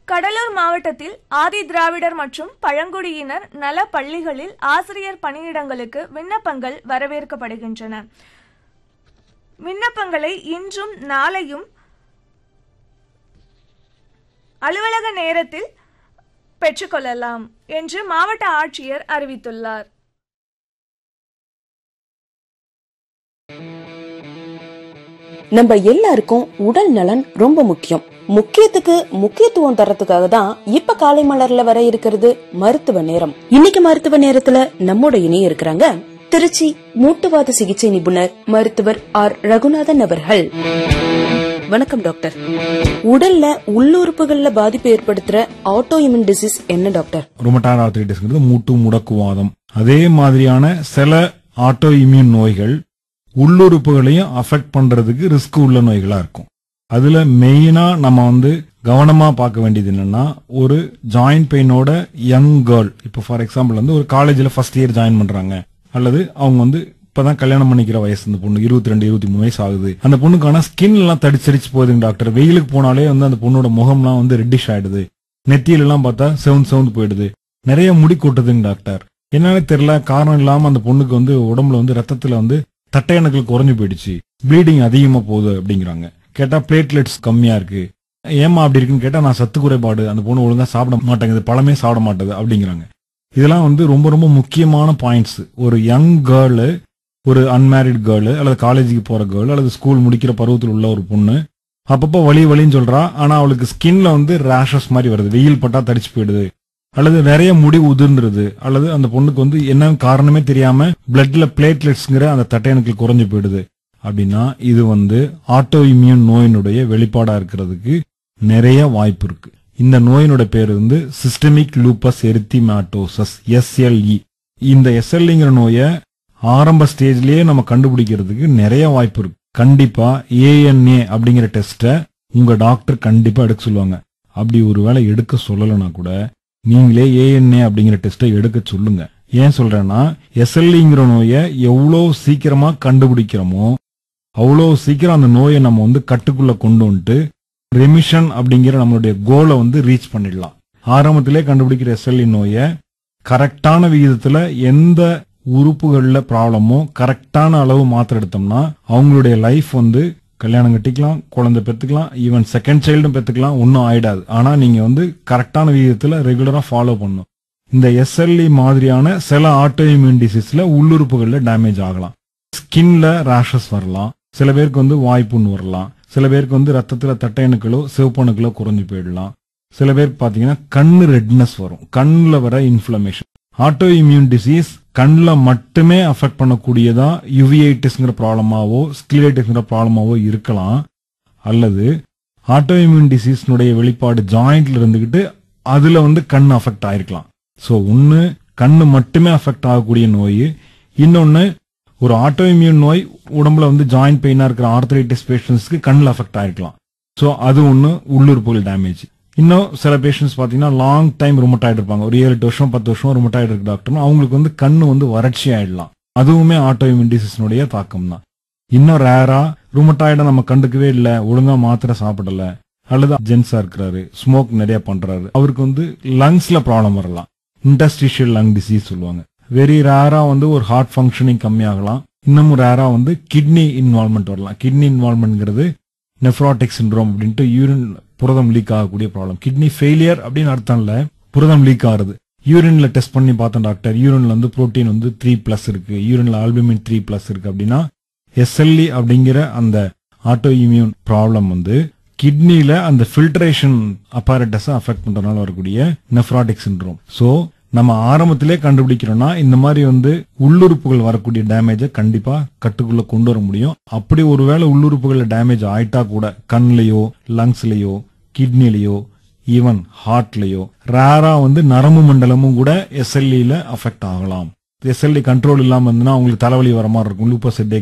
கடலூர் மாவட்டத்தில் ஆதி திராவிடர் மற்றும் பழங்குடியினர் நல பள்ளிகளில் ஆசிரியர் பணியிடங்களுக்கு விண்ணப்பங்கள் வரவேற்கப்படுகின்றன விண்ணப்பங்களை இன்றும் நாளையும் அலுவலக நேரத்தில் பெற்றுக்கொள்ளலாம் என்று மாவட்ட ஆட்சியர் அறிவித்துள்ளார் நம்ம எல்லாருக்கும் உடல் நலன் ரொம்ப முக்கியம் முக்கியத்துக்கு முக்கியத்துவம் தரத்துக்காக தான் இப்ப காலை மலர்ல வர இருக்கிறது மருத்துவ நேரம் இன்னைக்கு மருத்துவ நேரத்துல நம்மோட இணைய இருக்கிறாங்க திருச்சி மூட்டுவாத சிகிச்சை நிபுணர் மருத்துவர் ஆர் ரகுநாதன் அவர்கள் வணக்கம் டாக்டர் உடல்ல உள்ளுறுப்புகள்ல பாதிப்பு ஏற்படுத்துற ஆட்டோ இம்யூன் டிசீஸ் என்ன டாக்டர் ருமட்டாய்டு ஆர்த்ரைட்டிஸ்ங்கிறது மூட்டு முடக்குவாதம் அதே மாதிரியான சில ஆட்டோ இம்யூன் நோய்கள் உள்ளுறுப்புகளையும் அஃபெக்ட் பண்றதுக்கு ரிஸ்க் உள்ள நோய்களா இருக்கும் அதுல மெயினா நம்ம வந்து கவனமா பார்க்க வேண்டியது என்னன்னா ஒரு ஜாயிண்ட் பெயினோட யங் கேர்ள் இப்போ ஃபார் எக்ஸாம்பிள் வந்து ஒரு காலேஜ்ல ஃபர்ஸ்ட் இயர் ஜாயின் பண்றாங்க அல்லது அவங்க வந்து இப்பதான் கல்யாணம் பண்ணிக்கிற வயசு இந்த பொண்ணு இருபத்தி ரெண்டு இருபத்தி மூணு வயசு ஆகுது அந்த பொண்ணுக்கான ஸ்கின் எல்லாம் தடிச்சடிச்சு போகுதுங்க டாக்டர் வெயிலுக்கு போனாலே வந்து அந்த பொண்ணோட முகம்லாம் வந்து ரெட்டிஷ் ஆயிடுது நெத்தியில எல்லாம் பார்த்தா செவந்து செவந்து போயிடுது நிறைய முடி கொட்டுதுங்க டாக்டர் என்னன்னு தெரியல காரணம் இல்லாம அந்த பொண்ணுக்கு வந்து உடம்புல வந்து ரத்தத்துல வந்து தட்டையணுக்கள் குறைஞ்சு போயிடுச்சு ப்ளீடிங் அதிகமா போகுது அப்படிங்கிறாங்க கேட்டா பிளேட்லெட்ஸ் கம்மியா இருக்கு ஏமா அப்படி இருக்குன்னு கேட்டா நான் சத்து குறைபாடு அந்த பொண்ணு ஒழுங்கா சாப்பிட மாட்டேங்குது பழமே சாப்பிட மாட்டேது அப்படிங்கிறாங்க இதெல்லாம் வந்து ரொம்ப ரொம்ப முக்கியமான பாயிண்ட்ஸ் ஒரு யங் கேர்ளு ஒரு அன்மேரிட் கேர்ளு அல்லது காலேஜுக்கு போற கேர்ள் அல்லது ஸ்கூல் முடிக்கிற பருவத்தில் உள்ள ஒரு பொண்ணு அப்பப்போ வலி வலின்னு சொல்றா ஆனா அவளுக்கு ஸ்கின்ல வந்து ரேஷஸ் மாதிரி வருது வெயில் பட்டா தடிச்சு போயிடுது அல்லது நிறைய முடி உதிர்ந்துருது அல்லது அந்த பொண்ணுக்கு வந்து என்ன காரணமே தெரியாம பிளட்ல பிளேட்லெட்ஸ்ங்கிற அந்த தட்டையணுக்கள் குறைஞ்சு போயிடுது அப்படின்னா இது வந்து ஆட்டோ இம்யூன் நோயினுடைய வெளிப்பாடா இருக்கிறதுக்கு நிறைய வாய்ப்பு இருக்கு இந்த நோயினோட பேர் வந்து சிஸ்டமிக் லூப்பஸ் எரித்திமாட்டோசஸ் எஸ்எல்இ இந்த எஸ்எல்இங்கிற நோயை ஆரம்ப ஸ்டேஜ்லயே நம்ம கண்டுபிடிக்கிறதுக்கு நிறைய வாய்ப்பு இருக்கு கண்டிப்பா ஏஎன்ஏ அப்படிங்கிற டெஸ்ட்டை உங்க டாக்டர் கண்டிப்பா எடுக்க சொல்லுவாங்க அப்படி ஒருவேளை எடுக்க சொல்லலைன்னா கூட நீங்களே ஏஎன்ஏ அப்படிங்கிற டெஸ்ட்டை எடுக்க சொல்லுங்க ஏன் சொல்றேன்னா எஸ்எல்இங்கிற நோயை எவ்வளோ சீக்கிரமா கண்டுபிடிக்கிறோமோ அவ்வளோ சீக்கிரம் அந்த நோயை நம்ம வந்து கட்டுக்குள்ள கொண்டு வந்துட்டு ரெமிஷன் அப்படிங்கிற நம்மளுடைய கோலை வந்து ரீச் பண்ணிடலாம் ஆரம்பத்திலே கண்டுபிடிக்கிற எஸ்எல்இ நோயை கரெக்டான விகிதத்துல எந்த உறுப்புகள்ல ப்ராப்ளமோ கரெக்டான அளவு மாத்திரை எடுத்தோம்னா அவங்களுடைய லைஃப் வந்து கல்யாணம் கட்டிக்கலாம் குழந்தை பெத்துக்கலாம் ஈவன் செகண்ட் சைல்டும் பெத்துக்கலாம் ஒன்றும் ஆயிடாது ஆனா நீங்க வந்து கரெக்டான விகிதத்துல ரெகுலரா ஃபாலோ பண்ணும் இந்த எஸ்எல்இ மாதிரியான சில ஆட்டோ இம்யூன் டிசீஸ்ல உள்ளுறுப்புகள்ல டேமேஜ் ஆகலாம் ஸ்கின்ல ரேஷஸ் வரலாம் சில பேருக்கு வந்து வாய்ப்புண் வரலாம் சில பேருக்கு வந்து ரத்தத்துல தட்டையணுக்களோ சிவப்பணுக்களோ குறைஞ்சு போயிடலாம் சில பேருக்கு பாத்தீங்கன்னா கண்ணு ரெட்னஸ் வரும் கண்ணுல வர இன்ஃபிளமேஷன் ஆட்டோ இம்யூன் டிசீஸ் கண்ணில் மட்டுமே அஃபெக்ட் பண்ணக்கூடியதா யுவிஐட்டிஸ்ங்கிற ப்ராப்ளமாவோ ஸ்கிலேட்டிஸ்ங்கிற ப்ராப்ளமாவோ இருக்கலாம் அல்லது ஆட்டோ இம்யூன் டிசீஸ்னுடைய வெளிப்பாடு ஜாயிண்ட்ல இருந்துகிட்டு அதுல வந்து கண் அஃபெக்ட் ஆயிருக்கலாம் ஸோ ஒன்று கண்ணு மட்டுமே அஃபெக்ட் ஆகக்கூடிய நோய் இன்னொன்று ஒரு ஆட்டோ இம்யூன் நோய் உடம்புல வந்து ஜாயிண்ட் பெயினா இருக்கிற ஆர்த்தரைட்டிஸ் பேஷண்ட்ஸ்க்கு கண்ணில் அஃபெக்ட் ஆயிருக்கலாம் ஸோ அது ஒன்று உள்ளுறுப்புகள் டேமேஜ் இன்னும் சில பேஷண்ட்ஸ் பார்த்தீங்கன்னா லாங் டைம் ருமட்டாய்டு இருப்பாங்க ஒரு ஏழு எட்டு வருஷம் பத்து வருஷம் ருமட்டாய்டு இருக்கு டாக்டர் அவங்களுக்கு வந்து கண்ணு வந்து வறட்சி ஆயிடலாம் அதுவுமே ஆட்டோ இம்யூன் டிசீஸ்னுடைய தாக்கம் தான் இன்னும் ரேரா ருமட்டாய்டை நம்ம கண்டுக்கவே இல்லை ஒழுங்கா மாத்திரை சாப்பிடல அல்லது ஜென்ஸா இருக்கிறாரு ஸ்மோக் நிறைய பண்றாரு அவருக்கு வந்து லங்ஸ்ல ப்ராப்ளம் வரலாம் இண்டஸ்ட்ரியல் லங் டிசீஸ் சொல்லுவாங்க வெரி ரேரா வந்து ஒரு ஹார்ட் ஃபங்க்ஷனிங் கம்மியாகலாம் இன்னமும் ரேரா வந்து கிட்னி இன்வால்மெண்ட் வரலாம் கிட்னி இன்வால்மெண்ட்ங்கிறது நெஃப்ராட்டிக் சிண்ட்ரோம் அப்படின்ட்டு யூரின் புரதம் லீக் ஆகக்கூடிய ப்ராப்ளம் கிட்னி ஃபெயிலியர் அப்படின்னு அர்த்தம் இல்ல புரதம் லீக் ஆகுது யூரின்ல டெஸ்ட் பண்ணி பார்த்தேன் டாக்டர் யூரின்ல வந்து புரோட்டீன் வந்து த்ரீ பிளஸ் இருக்கு யூரின்ல ஆல்புமின் த்ரீ பிளஸ் இருக்கு அப்படின்னா எஸ்எல்இ அப்படிங்கிற அந்த ஆட்டோ இம்யூன் ப்ராப்ளம் வந்து கிட்னில அந்த ஃபில்ட்ரேஷன் அப்பாரட்டஸை அஃபெக்ட் பண்றதுனால வரக்கூடிய நெஃப்ராட்டிக் சிண்ட்ரோம் ஸோ நம்ம ஆரம்பத்திலே கண்டுபிடிக்கிறோம்னா இந்த மாதிரி வந்து உள்ளுறுப்புகள் வரக்கூடிய டேமேஜை கண்டிப்பா கட்டுக்குள்ள கொண்டு வர முடியும் அப்படி ஒருவேளை உள்ளுறுப்புகள்ல டேமேஜ் ஆயிட்டா கூட கண்லயோ லங்ஸ்லயோ கிட்னிலயோ ஈவன் ஹார்ட்லயோ ரேரா வந்து நரம்பு மண்டலமும் கூட எஸ்எல்இல அஃபெக்ட் ஆகலாம் எஸ்எல்இ கண்ட்ரோல் இல்லாம இருந்ததுன்னா அவங்களுக்கு தலைவலி வர மாதிரி இருக்கும் லூப்பஸ்